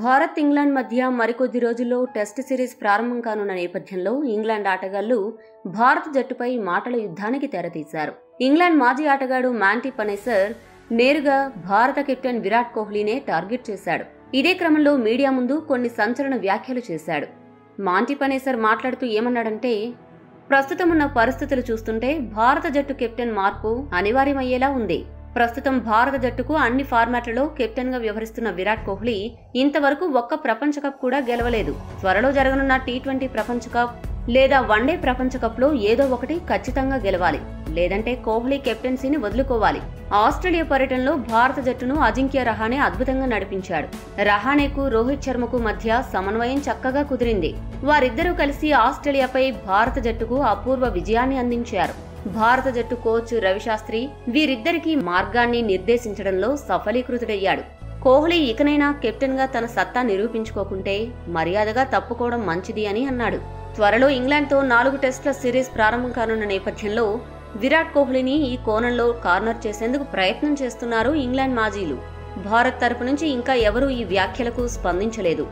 Bharat England మధ్య మరికొద్ది రోజుల్లో టెస్ట్ సిరీస్ ప్రారంభం కానున్న నేపథ్యంలో ఇంగ్లాండ్ ఆటగాళ్లు భారత జట్టుపై మాటల యుద్ధానికి తెరతీశారు ఇంగ్లాండ్ మాజీ ఆటగాడు మ్యాంటీ పనేసర్ నేరుగా భారత కెప్టెన్ విరాట్ కోహ్లీనే టార్గెట్ చేశాడు ఇదే క్రమంలో మీడియా ముందు కొన్ని సంచలన వ్యాఖ్యలు చేశాడు మాంటీ పనేసర్ మాట్లాడుతూ ఏమన్నాడంటే ప్రస్తుతం ఉన్న పరిస్థితులు చూస్తుంటే భారత జట్టు కెప్టెన్ మార్పు అనివార్యమయ్యేలా ఉంది ప్రస్తుతం భారత జట్టుకు అన్ని ఫార్మాట్లలో కెప్టెన్ గా వ్యవహరిస్తున్న విరాట్ కోహ్లీ ఇంతవరకు ఒక్క ప్రపంచ కప్ కూడా గెలవలేదు త్వరలో జరగనున్న టీ ట్వంటీ ప్రపంచ కప్ లేదా వన్డే ప్రపంచ కప్ లో ఏదో ఒకటి ఖచ్చితంగా గెలవాలి లేదంటే కోహ్లీ కెప్టెన్సీని వదులుకోవాలి ఆస్ట్రేలియా పర్యటనలో భారత జట్టును అజింక్య రహానే అద్భుతంగా నడిపించాడు రహానేకు రోహిత్ శర్మకు మధ్య సమన్వయం చక్కగా కుదిరింది వారిద్దరూ కలిసి ఆస్ట్రేలియాపై భారత జట్టుకు అపూర్వ విజయాన్ని అందించారు భారత జట్టు కోచ్ రవిశాస్త్రి వీరిద్దరికీ మార్గాన్ని నిర్దేశించడంలో సఫలీకృతుడయ్యాడు కోహ్లీ ఇకనైనా కెప్టెన్ గా తన సత్తా నిరూపించుకోకుంటే మర్యాదగా తప్పుకోవడం మంచిది అని అన్నాడు త్వరలో ఇంగ్లాండ్తో నాలుగు టెస్టుల సిరీస్ ప్రారంభం కానున్న నేపథ్యంలో విరాట్ కోహ్లీని ఈ కోణంలో కార్నర్ చేసేందుకు ప్రయత్నం చేస్తున్నారు ఇంగ్లాండ్ మాజీలు భారత్ తరపు నుంచి ఇంకా ఎవరూ ఈ వ్యాఖ్యలకు స్పందించలేదు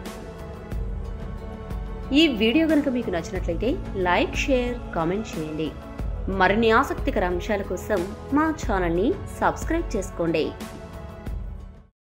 ఈ వీడియో గనుక మీకు నచ్చినట్లయితే లైక్ షేర్ కామెంట్ చేయండి మరిన్ని ఆసక్తికర అంశాల కోసం మా ఛానల్ని సబ్స్క్రైబ్ చేసుకోండి